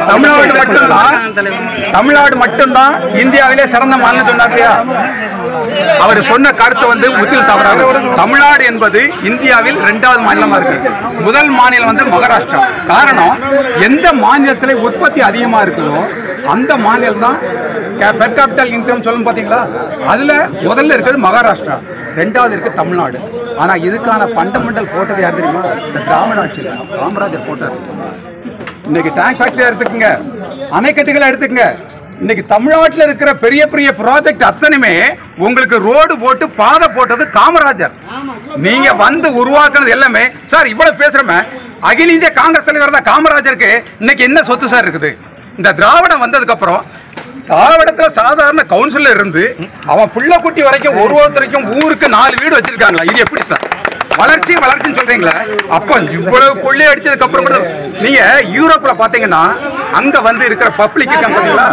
தமிழ்நாடு மட்டும்தான் தமிழ்நாடு மட்டும்தான் இந்தியாவிலே சிறந்த மாநிலம் சொன்னார் இல்லையா அவர் சொன்ன கருத்து வந்து முற்றிலும் தவறாக தமிழ்நாடு என்பது இந்தியாவில் இரண்டாவது மாநிலமா இருக்கு முதல் மாநிலம் வந்து மகாராஷ்டிரா காரணம் எந்த மாநிலத்தில் உற்பத்தி அதிகமா இருக்குதோ அந்த மாநிலம் தான் பெர் கேபிட்டல் இன்கம் சொல்லணும் பாத்தீங்களா அதுல முதல்ல இருக்கிறது மகாராஷ்டிரா ரெண்டாவது இருக்கு தமிழ்நாடு ஆனா இதுக்கான ஃபண்டமெண்டல் போட்டது யார் தெரியுமா இந்த திராவிட ஆட்சி காமராஜர் போட்டார் இன்னைக்கு டேங்க் ஃபேக்டரி எடுத்துக்கங்க அணைக்கட்டுகளை எடுத்துக்கங்க இன்னைக்கு தமிழ்நாட்டில் இருக்கிற பெரிய பெரிய ப்ராஜெக்ட் அத்தனையுமே உங்களுக்கு ரோடு போட்டு பாதை போட்டது காமராஜர் நீங்க வந்து உருவாக்குனது எல்லாமே சார் இவ்வளவு பேசுறமே அகில இந்திய காங்கிரஸ் தலைவர் தான் காமராஜருக்கு இன்னைக்கு என்ன சொத்து சார் இருக்குது இந்த திராவிடம் வந்ததுக்கு அப்புறம் திராவிடத்துல சாதாரண கவுன்சிலர் இருந்து அவன் புள்ள குட்டி வரைக்கும் ஒரு ஒருத்தரைக்கும் ஊருக்கு நாலு வீடு வச்சிருக்காங்களா இது எப்படி சார் வளர்ச்சி வளர்ச்சின்னு சொல்றீங்களா அப்போ இவ்வளவு கொள்ளை அடிச்சதுக்கு அப்புறம் கூட நீங்க யூரோப்ல பாத்தீங்கன்னா அங்க வந்து இருக்கிற பப்ளிக் இருக்காங்க பாத்தீங்களா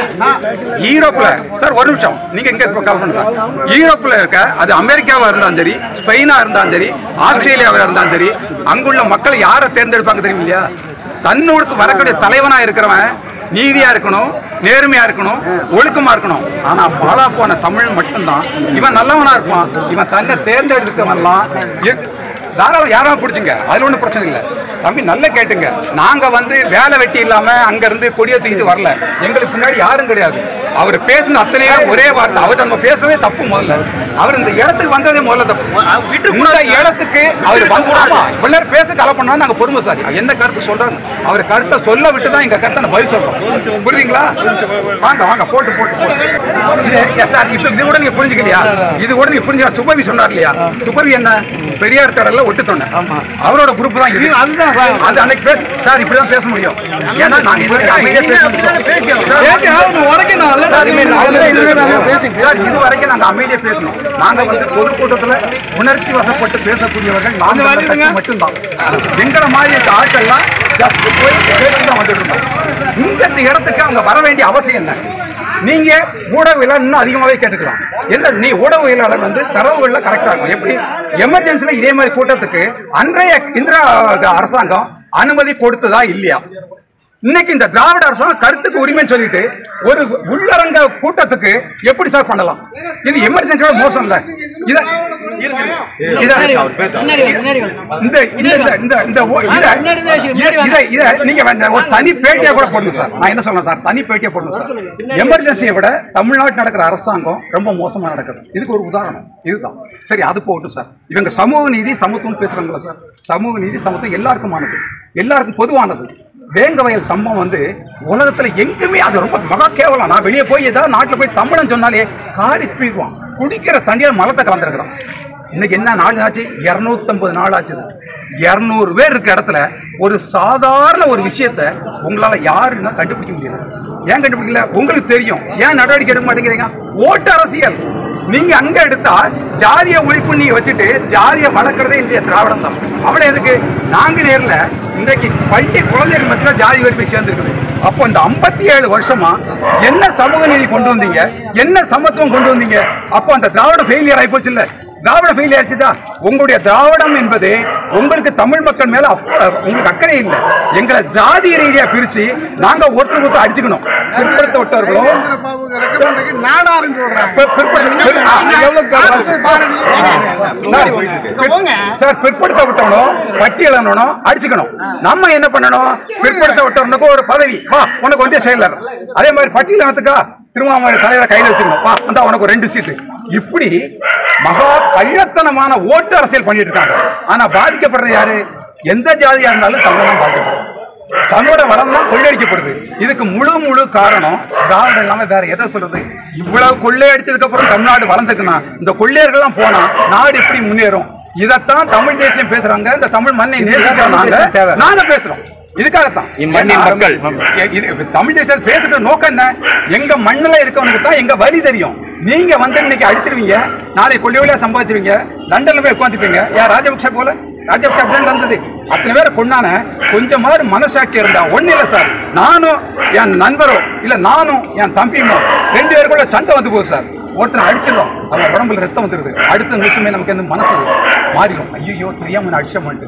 யூரோப்ல சார் ஒரு நிமிஷம் நீங்க எங்க கால் பண்ணுங்க சார் யூரோப்ல இருக்க அது அமெரிக்காவா இருந்தாலும் சரி ஸ்பெயினா இருந்தாலும் சரி ஆஸ்திரேலியாவா இருந்தாலும் சரி அங்குள்ள மக்கள் யாரை தேர்ந்தெடுப்பாங்க தெரியும் இல்லையா தன்னோடுக்கு வரக்கூடிய தலைவனா இருக்கிறவன் நீதியா இருக்கணும் நேர்மையா இருக்கணும் ஒழுக்கமா இருக்கணும் ஆனா பாலா போன தமிழ் மட்டும்தான் இவன் நல்லவனா இருப்பான் இவன் தன்னை தேர்ந்தெடுக்கவன்லாம் இரு- தாராளம் யாரும் பிடிச்சுங்க அதுல ஒன்றும் பிரச்சனை இல்லை தம்பி நல்லா கேட்டுங்க நாங்க வந்து வேலை வெட்டி இல்லாம அங்க இருந்து கொடியை தூக்கிட்டு வரல எங்களுக்கு பின்னாடி யாரும் கிடையாது அவர் பேசின அத்தனையே ஒரே வார்த்தை அவர் நம்ம பேசுறதே தப்பு முதல்ல அவர் இந்த இடத்துக்கு வந்ததே முதல்ல தப்பு இந்த இடத்துக்கு அவர் வந்து ஆமா, இவ்வளவு நேரம் பேச கலை பண்ணா நாங்க பொறுமை சார் என்ன கருத்து சொல்றாங்க அவர் கருத்தை சொல்ல விட்டு தான் எங்க கருத்தை நான் பதில் சொல்றோம் புரியுதுங்களா வாங்க வாங்க போட்டு போட்டு போட்டு இது yes, sir, இது இது கூட நீங்க புரிஞ்சுக்கலையா இது கூட நீங்க புரிஞ்சு சுபவி சொன்னார் இல்லையா சுபவி என்ன பெரியார் கடல்ல ஒட்டு சொன்னேன் அவரோட குரூப் தான் இது அதுதான் அது அன்னைக்கு பேச சார் இப்படிதான் பேச முடியும் ஏன்னா நாங்க இது வரைக்கும் அமைதியா பேச முடியும் சார், இது வரைக்கும் நாங்க அமைதியா பேசணும் நாங்க வந்து பொதுக்கூட்டத்துல உணர்ச்சி வசப்பட்டு பேசக்கூடியவர்கள் நாங்க வந்து கட்சி மட்டும்தான் எங்களை மாதிரி இருக்க ஆட்கள்லாம் just போய் பேசிட்டு தான் வந்துட்டு இருந்தோம் இங்க இந்த இடத்துக்கு அவங்க வர வேண்டிய அவசியம் என்ன நீங்க ஊடகவியலாளர் இன்னும் அதிகமாவே கேட்டுக்கலாம் என்ன நீ ஊடகவியலாளர் வந்து தரவுகள்ல கரெக்டா இருக்கும் எப்படி எமர்ஜென்சில இதே மாதிரி கூட்டத்துக்கு அன்றைய இந்திரா அரசாங்கம் அனுமதி கொடுத்ததா இல்லையா இன்னைக்கு இந்த திராவிட அரசாங்கம் கருத்துக்கு உரிமைன்னு சொல்லிட்டு ஒரு உள்ளரங்க கூட்டத்துக்கு எப்படி சார் பண்ணலாம் இது எமர்ஜென்சியோட மோசம் இல்ல இத இத- இந்த இந்த இந்த இந்த இந்த ஓ- இத இத- இத இத நீங்க வேணா ஒரு தனி பேட்டியா கூட போடணும் சார் நான் என்ன சொல்றேன் சார் தனி பேட்டியா போடணும் சார் எமர்ஜென்சியை விட தமிழ்நாட்டில் நடக்கிற அரசாங்கம் ரொம்ப மோசமா நடக்குது இதுக்கு ஒரு உதாரணம் இதுதான் சரி அது போகட்டும் சார் இவங்க சமூக நீதி சமத்துவம் பேசுறாங்களா சார் சமூக நீதி சமத்துவம் எல்லாருக்குமானது எல்லாருக்கும் பொதுவானது வேங்க வயல் சம்பவம் வந்து உலகத்துல எங்குமே அது ரொம்ப மகா கேவலம் நான் வெளியே போய் ஏதாவது நாட்டுல போய் தமிழன் சொன்னாலே காடி போயிடுவான் குடிக்கிற தண்ணியில மலத்தை கலந்துருக்கிறான் இன்னைக்கு என்ன நாள் ஆச்சு இரநூத்தம்பது நாள் ஆச்சு இரநூறு பேர் இருக்க இடத்துல ஒரு சாதாரண ஒரு விஷயத்த உங்களால யாருன்னா கண்டுபிடிக்க முடியல ஏன் கண்டுபிடிக்கல உங்களுக்கு தெரியும் ஏன் நடவடிக்கை எடுக்க மாட்டேங்கிறீங்க ஓட்டு அரசியல் நீங்க அங்க எடுத்தா ஜாதிய ஒழிப்பு நீங்க வச்சுட்டு ஜாதிய வளர்க்கறதே இந்திய திராவிடம் தான் அவளை எதுக்கு நாங்க நேர்ல இன்றைக்கு பள்ளி குழந்தைகள் மத்தியில ஜாதி வெறுப்பை சேர்ந்துருக்குது அப்போ இந்த ஐம்பத்தி ஏழு வருஷமா என்ன சமூக நீதி கொண்டு வந்தீங்க என்ன சமத்துவம் கொண்டு வந்தீங்க அப்போ அந்த திராவிட ஃபெயிலியர் ஆகி போச்சு இல்ல திராவிட ஃபெயில் ஆயிடுச்சுதா உங்களுடைய திராவிடம் என்பது உங்களுக்கு தமிழ் மக்கள் மேல அப்ப- உங்களுக்கு அக்கறை இல்லை எங்களை ஜாதி ரீதியா பிரிச்சு நாங்க ஒருத்தர் ஒருத்தர் அடிச்சுக்கணும் பிற்படுத்தப்பட்டவர்களும் பிற்ப- பிற்படுத்த- பிற- ஆ, சார், பிற்- சார் பிற்படுத்தப்பட்டவனும் பட்டியலனும் அடிச்சுக்கணும் நம்ம என்ன பண்ணணும் பிற்படுத்தப்பட்டவனுக்கு ஒரு பதவி வா உனக்கு வந்து செயலர் அதே மாதிரி பட்டியலனத்துக்கா திருமாவளவன் தலைவரை கையில வச்சுக்கணும் வா வந்தா உனக்கு ஒரு ரெண்டு சீட்டு இப்படி மகா கள்ளத்தனமான ஓட்டு அரசியல் பண்ணிட்டு இருக்காங்க ஆனா பாதிக்கப்படுறது யாரு எந்த ஜாதியா இருந்தாலும் தமிழ் தான் பாதிக்கப்படுறது தமிழோட வளம் தான் கொள்ளையடிக்கப்படுது இதுக்கு முழு முழு காரணம் திராவிடம் இல்லாம வேற எதை சொல்றது இவ்வளவு கொள்ளையடிச்சதுக்கு அப்புறம் தமிழ்நாடு வளர்ந்துக்குன்னா இந்த கொள்ளையர்கள்லாம் போனா நாடு எப்படி முன்னேறும் இதைத்தான் தமிழ் தேசியம் பேசுறாங்க இந்த தமிழ் மண்ணை நேசிக்கிறோம் நாங்க நாங்க பேசுறோம் இதுக்காகத்தான் இம்மண்ணின் மக்கள். ஏ, இது தமிழ் தேசம் பேசுற நோக்கம் என்ன எங்க மண்ணுல இருக்கவனுக்கு தான் எங்க வழி தெரியும் நீங்க வந்து இன்னைக்கு அடிச்சிருவீங்க நாளை கொள்ளி கொள்ளையா சம்பாதிச்சிருவீங்க லண்டன்ல போய் உட்காந்துப்பீங்க யார் ராஜபக்ஷ போல ராஜபக்ஷ தான் நடந்தது அத்தனை பேரை கொண்டான கொஞ்சமாவது மனசாட்சி இருந்தா ஒண்ணு இல்ல சார் நானும் என் நண்பரோ இல்ல நானும் என் தம்பியுமோ ரெண்டு பேருக்குள்ள சண்டை வந்து போகுது சார் ஒருத்தனை அடிச்சிடும் அவன் உடம்புல ரத்தம் வந்துருது அடுத்த நிமிஷமே நமக்கு எந்த மனசு மாறிடும் ஐயோ தெரியாம நான் அடிச்ச மாட்டேன்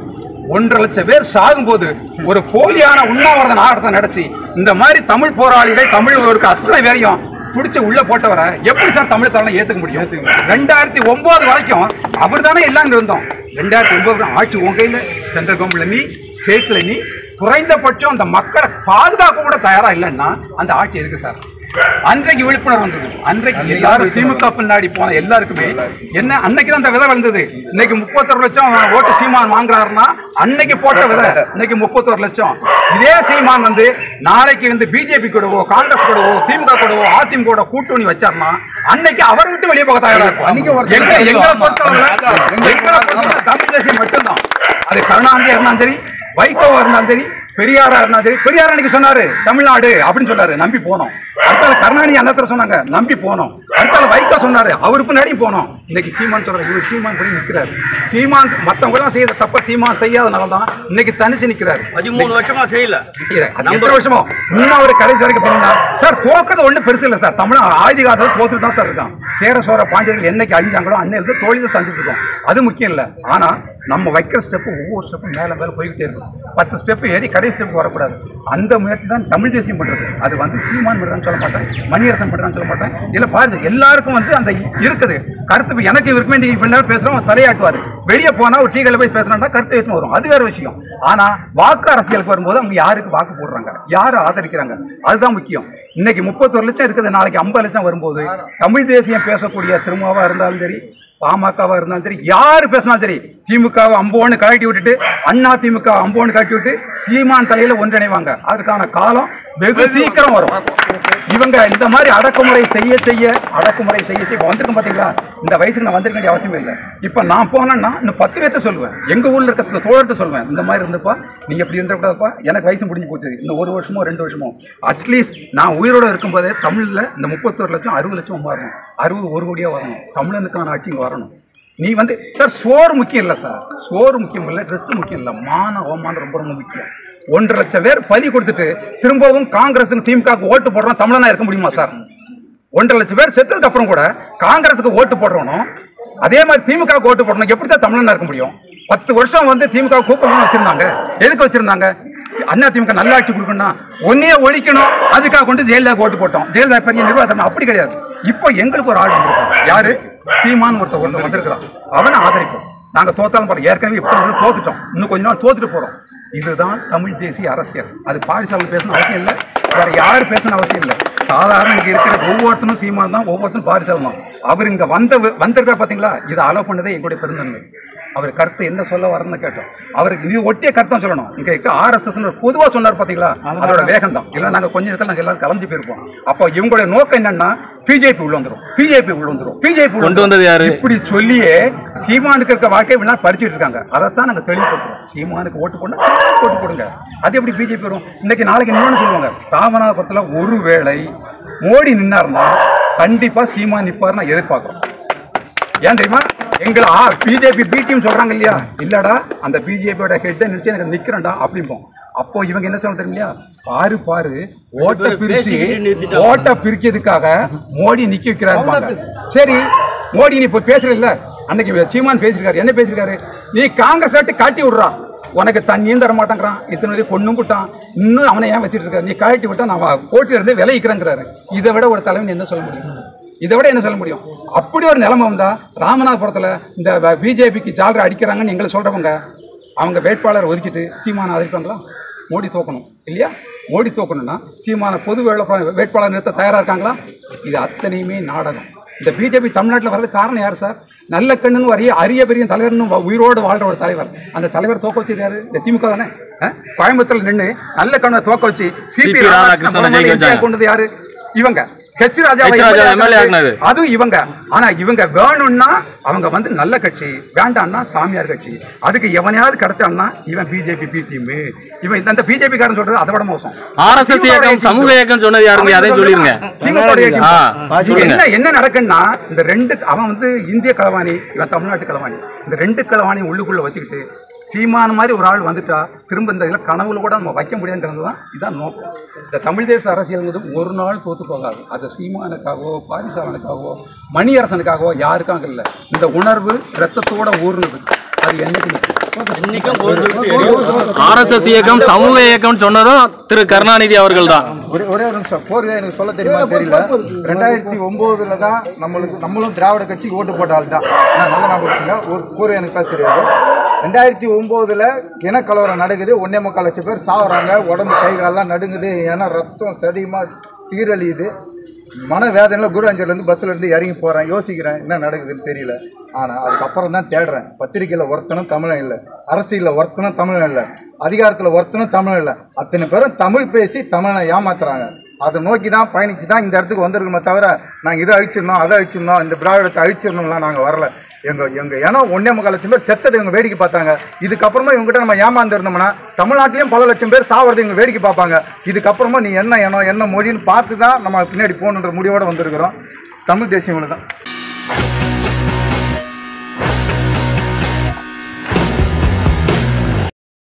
ஒன்றரை லட்சம் பேர் சாகும்போது ஒரு போலியான உண்ணாவிரத நாடகத்தை நடத்தி இந்த மாதிரி தமிழ் போராளிகள் தமிழ் அத்தனை பேரையும் பிடிச்சி உள்ள போட்டவரை எப்படி சார் தமிழ் தரலாம் ஏத்துக்க முடியும் ரெண்டாயிரத்தி ஒன்பது வரைக்கும் அவர் தானே எல்லாம் இருந்தோம் ரெண்டாயிரத்தி ஒன்பது ஆட்சி உங்க கையில சென்ட்ரல் கவர்மெண்ட்ல நீ ஸ்டேட்ல நீ குறைந்தபட்சம் அந்த மக்களை பாதுகாக்க கூட தயாரா இல்லைன்னா அந்த ஆட்சி எதுக்கு சார் அன்றைக்கு விழிப்புணர்வு வந்தது அன்றைக்கு எல்லாரும் திமுக பின்னாடி போன எல்லாருக்குமே என்ன அன்னைக்கு தான் அந்த விதை வந்தது இன்னைக்கு முப்பத்தொரு லட்சம் ஓட்டு சீமான் வாங்குறாருன்னா அன்னைக்கு போட்ட விதை இன்னைக்கு முப்பத்தொரு லட்சம் இதே சீமான் வந்து நாளைக்கு வந்து பிஜேபி கூடவோ காங்கிரஸ் கூடவோ திமுக கூடவோ அதிமுக கூட கூட்டணி வச்சாருன்னா அன்னைக்கு அவரை விட்டு வெளியே போக தயாரா இருக்கும் எங்க எங்களை பொறுத்தவரை எங்களை பொறுத்தவரை தமிழ் தேசியம் மட்டும்தான் அது கருணாநிதியா இருந்தாலும் சரி வைகோவா இருந்தாலும் சரி பெரியாரா இருந்தாலும் சரி பெரியார் அன்னைக்கு சொன்னாரு தமிழ்நாடு அப்படின்னு சொன்னாரு நம்பி போனோம் அடுத்தால கருணாநிதி அந்த சொன்னாங்க நம்பி போனோம் அடுத்தால வைகோ சொன்னாரு அவரு பின்னாடியும் போனோம் இன்னைக்கு சீமான் சொல்றாரு இவர் சீமான் போய் நிக்கிறாரு சீமான் மத்தவங்க எல்லாம் செய்யற தப்ப சீமான் செய்யாதனால தான் இன்னைக்கு தனிச்சு நிக்கிறாரு பதிமூணு வருஷமா செய்யல அது எத்தனை வருஷமோ இன்னும் அவர் கடைசி வரைக்கும் பண்ணா சார் தோக்கிறது ஒண்ணு பெருசு இல்ல சார் தமிழ் ஆயுத காலத்துல தோத்துட்டு தான் சார் இருக்கான் சேர சோர பாண்டியர்கள் என்னைக்கு அழிஞ்சாங்களோ அன்னை இருந்து தோல்வி தான் சந்திட்டு இருக்கோம் அது முக்கியம் இல்ல ஆனா நம்ம வைக்கிற ஸ்டெப் ஒவ்வொரு ஸ்டெப்பும் மேல மேல போய்கிட்டே இருக்கும் பத்து ஸ்டெப் ஏறி கடைசி ஸ்டெப் வரக்கூடாது அந்த முயற்சி தான் தமிழ் தேசியம் பண்றது அது வந்து சீமான் பண்றான்னு சொல்ல மாட்டேன் மணியரசன் பண்றான்னு சொல்ல மாட்டேன் இல்ல பாருங்க எல்லாருக்கும் வந்து அந்த இருக்குது கருத்து இப்ப எனக்கு இருக்குமே நீங்க இப்ப நேரம் பேசுறோம் அவர் தலையாட்டுவாரு வெளியே போனா ஒரு டீ போய் பேசுறா கருத்து எடுத்து வரும் அது வேற விஷயம் ஆனா வாக்கு அரசியலுக்கு வரும்போது அவங்க யாருக்கு வாக்கு போடுறாங்க யாரை ஆதரிக்கிறாங்க அதுதான் முக்கியம் இன்னைக்கு முப்பத்தொரு லட்சம் இருக்குது நாளைக்கு ஐம்பது லட்சம் வரும்போது தமிழ் தேசியம் பேசக்கூடிய திருமாவா இருந்தாலும் சரி பாமகவா இருந்தாலும் சரி யாரு பேசினாலும் சரி திமுகவை அம்போன்னு கழட்டி விட்டுட்டு அண்ணா திமுக அம்போன்னு கழட்டி விட்டு சீமான் தலையில ஒன்றிணைவாங்க அதற்கான காலம் வெகு சீக்கிரம் வரும் இவங்க இந்த மாதிரி அடக்குமுறை செய்ய செய்ய அடக்குமுறை செய்ய செய்ய இப்ப வந்திருக்கேன் பாத்தீங்களா இந்த வயசுக்கு நான் வந்திருக்க வேண்டிய அவசியம் இல்லை இப்ப நான் போனேன்னா இன்னும் பத்து பேர்ட்ட சொல்லுவேன் எங்க ஊர்ல இருக்க சில தோழர்கிட்ட சொல்லுவேன் இந்த மாதிரி இருந்தப்பா நீங்க இப்படி இருந்தக்கூடாதுப்பா எனக்கு வயசு முடிஞ்சு போச்சு இன்னும் ஒரு வருஷமோ ரெண்டு வருஷமோ அட்லீஸ்ட் நான் உயிரோட இருக்கும்போதே தமிழ்ல இந்த முப்பத்தோரு லட்சம் அறுபது லட்சம் வரணும் அறுபது ஒரு கோடியா வரணும் தமிழனுக்கான ஆட்சி இங்க வரணும் நீ வந்து சார் சோறு முக்கியம் இல்லை சார் சோறு முக்கியம் இல்லை ட்ரெஸ் முக்கியம் இல்லை மான அவமானம் ரொம்ப ரொம்ப முக்கியம் ஒன்றரை லட்சம் பேர் பதி கொடுத்துட்டு திரும்பவும் காங்கிரஸுக்கு திமுக ஓட்டு போடுறோம் தமிழனா இருக்க முடியுமா சார் ஒன்றரை லட்சம் பேர் செத்ததுக்கு அப்புறம் கூட காங்கிரஸுக்கு ஓட்டு போடுறோம் அதே மாதிரி திமுக ஓட்டு போடணும் எப்படி தான் தமிழனா இருக்க முடியும் பத்து வருஷம் வந்து திமுக கூப்பிடணும்னு வச்சிருந்தாங்க எதுக்கு வச்சிருந்தாங்க அண்ணா திமுக நல்லாட்சி கொடுக்கணும்னா ஒன்னே ஒழிக்கணும் அதுக்காக கொண்டு ஜெயலலிதா ஓட்டு போட்டோம் ஜெயலலிதா பெரிய நிர்வாகம் அப்படி கிடையாது இப்போ எங்களுக்கு ஒரு ஆள் வந்திருக்கான் யாரு சீமான் ஒருத்தர் ஒருத்தர் வந்திருக்கிறான் அவனை ஆதரிப்போம் நாங்க தோத்தாலும் பாருங்க ஏற்கனவே இப்போ தோத்துட்டோம் இன்னும் கொஞ்ச நாள் தோத்துட்டு போறோம் இதுதான் தமிழ் தேசிய அரசியல் அது பாரிசாலை பேசணும் அவசியம் இல்லை வேற யாரும் பேசணும் அவசியம் இல்லை சாதாரண இங்க இருக்கிற ஒவ்வொருத்தனும் சீமான் தான் ஒவ்வொருத்தரும் பாரிசாலம் தான் அவர் இங்க வந்த வந்திருக்கார் பாத்தீங்களா இதை அலோ பண்ணதே எங்களுடைய பெருந்தன்மை அவர் கருத்து என்ன சொல்ல வரணும்னு கேட்டோம் அவருக்கு இது ஒட்டிய கருத்தான் சொல்லணும் இங்க இருக்க ஆர்எஸ்எஸ் பொதுவா சொன்னார் பாத்தீங்களா அதோட வேகம் தான் இல்ல நாங்க கொஞ்ச நேரத்துல நாங்க எல்லாரும் கலந்து போயிருப்போம் அப்போ இவங்களுடைய நோக்கம் என்னன்னா பிஜேபி உள்ள வந்துரும் பிஜேபி உள்ள வந்துரும் பிஜேபி கொண்டு வந்தது யாரு? இப்படி சொல்லியே சீமானுக்கு இருக்க வாழ்க்கை வினா பறிச்சுட்டு இருக்காங்க அதைத்தான் நாங்க தெளிவுபடுத்துறோம் சீமானுக்கு ஓட்டு போடணும் சீமானுக்கு ஓட்டு போடுங்க அது எப்படி பிஜேபி வரும் இன்னைக்கு நாளைக்கு இன்னொன்னு சொல்லுவாங்க ராமநாதபுரத்துல ஒருவேளை மோடி நின்னாருன்னா கண்டிப்பா சீமான் நிப்பாருன்னு நான் எதிர்பார்க்கிறோம் ஏன் தெரியுமா எங்களை ஆ பிஜேபி பி டீம் சொல்றாங்க இல்லையா இல்லடா அந்த பிஜேபியோட ஹெட்டை நினைச்சு எனக்கு நிக்கிறேன்டா அப்படிம்போம் அப்போ இவங்க என்ன சொல்ல தெரியும் இல்லையா பாரு பாரு ஓட்ட பிரிச்சு ஓட்ட பிரிக்கிறதுக்காக மோடி நிக்க வைக்கிறாரு சரி மோடி நீ இப்போ பேசுற இல்ல அன்னைக்கு சீமான் பேசியிருக்காரு என்ன பேசியிருக்காரு நீ காங்கிரஸ் ஆட்டு காட்டி விடுறா உனக்கு தண்ணியும் தர மாட்டேங்கிறான் இத்தனை வரையும் பொண்ணும் விட்டான் இன்னும் அவனை ஏன் வச்சிட்டு இருக்காரு நீ கழட்டி விட்டா நான் கோட்டில இருந்து விளைவிக்கிறேங்கிறாரு இதை விட ஒரு தலைவன் என்ன சொல்ல முடியும் இதை விட என்ன சொல்ல முடியும் அப்படி ஒரு நிலைமை வந்தா ராமநாதபுரத்துல இந்த பிஜேபிக்கு ஜாலரை அடிக்கிறாங்கன்னு எங்களை சொல்றவங்க அவங்க வேட்பாளர் ஒதுக்கிட்டு சீமான ஆதரிப்பாங்களா மோடி தோக்கணும் இல்லையா மோடி தோக்கணும்னா சீமான பொது வேட்பா- வேட்பாளர் நிறுத்த தயாரா இருக்காங்களா இது அத்தனையுமே நாடகம் இந்த பிஜேபி தமிழ்நாட்டில் வர்றது காரணம் யார் சார் நல்ல கண்ணுன்னு வரைய அரிய பெரிய தலைவர்னு வ- உயிரோடு வாழ்ற ஒரு தலைவர் அந்த தலைவர் தோக்க வச்சது யாரு இந்த திமுக தானே அஹ்? கோயம்புத்தூர்ல நின்று நல்ல கண்ணை தோக்க வச்சு சிபி சிபி ராதாகிருஷ்ணன் ராதாகிருஷ்ணனை ஜெயிக்க இந்தியா வச்சாங்க. கொண்டது யாரு இவங்க H Raja H Raja MLA ஆக்குனது. அதுவும் இவங்க ஆனா இவங்க வேணும்னா அவங்க வந்து நல்ல கட்சி வேண்டாம்னா சாமியார் கட்சி அதுக்கு எவனையாவது கிடைச்சான்னா இவன் பிஜேபி பி டீம் இவன் இந்த- அந்த பிஜேபி காரன் சொல்றது அதை விட மோசம் ஆர்எஸ்எஸ் இயக்கம் சமூக இயக்கம் சொன்னது யாருங்க அதையும் சொல்லிருங்க திமுகவுடைய team. ஆ, இங்க சொல்லுங்க. என்ன என்ன நடக்குன்னா இந்த ரெண்டு அவன் வந்து இந்திய களவாணி இவன் தமிழ்நாட்டு களவாணி இந்த ரெண்டு களவாணி உள்ளுக்குள்ள வச்சுக்கிட்டு சீமான மாதிரி ஒரு ஆள் வந்துட்டா திரும்ப இந்த இதில் கனவுல கூட நம்ம வைக்க முடியாதுங்கிறது தான் இதான் நோக்கம் இந்த தமிழ் தேச அரசியல் வந்து ஒரு நாள் தோத்து போகாது அது சீமானுக்காகவோ பாரிசாலனுக்காகவோ மணியரசனுக்காகவோ யாருக்காக இல்லை இந்த உணர்வு ரத்தத்தோட ஊர்னது அது என்னைக்கு நிற்கும் ஆர்எஸ்எஸ் இயக்கம் சமூக இயக்கம் சொன்னதும் திரு கருணாநிதி அவர்கள் தான் ஒரே ஒரே ஒரு நிமிஷம் போர்வே எனக்கு சொல்ல தெரியுமா தெரியல ரெண்டாயிரத்தி ஒன்பதுல தான் நம்மளுக்கு நம்மளும் திராவிட கட்சிக்கு ஓட்டு போட்ட ஆள் தான் நான் நல்ல ஞாபகம் வச்சுங்க ஒரு போர்வே எனக்கு பேச தெரியாது ரெண்டாயிரத்தி ஒம்போதுல இனக்கலவரம் நடக்குது ஒன்னே முக்கால் லட்சம் பேர் சாகுறாங்க உடம்பு கை காலெல்லாம் நடுங்குது ஏன்னா ரத்தம் சதியமா சீரழியுது மன வேதனையில் குருவாஞ்சர்லேருந்து பஸ்ஸில் இருந்து இறங்கி போகிறேன் யோசிக்கிறேன் என்ன நடக்குதுன்னு தெரியல ஆனால் அதுக்கப்புறம் தான் தேடுறேன் பத்திரிக்கையில் ஒருத்தனும் தமிழன் இல்லை அரசியலில் ஒருத்தனும் தமிழன் இல்லை அதிகாரத்தில் ஒருத்தனும் தமிழன் இல்லை அத்தனை பேரும் தமிழ் பேசி தமிழனை ஏமாத்துறாங்க அதை நோக்கி தான் பயணிச்சு தான் இந்த இடத்துக்கு வந்திருக்கோமே தவிர நாங்கள் இதை அழிச்சிடணும் அதை அழிச்சிடணும் இந்த திராவிடத்தை அழிச்சிடணும்லாம் நாங்கள் வரல எங்க எங்க ஏன்னா ஒன்னே முக்கால் லட்சம் பேர் செத்ததை இவங்க வேடிக்கை பார்த்தாங்க இதுக்கப்புறமா இவங்ககிட்ட நம்ம ஏமாந்து இருந்தோம்னா தமிழ்நாட்டிலையும் பல லட்சம் பேர் சாவறதை இவங்க வேடிக்கை பார்ப்பாங்க இதுக்கப்புறமா நீ என்ன இனம் என்ன மொழின்னு பார்த்து தான் நம்ம பின்னாடி போகணுன்ற முடிவோட வந்திருக்கிறோம் தமிழ் தேசியம் தான்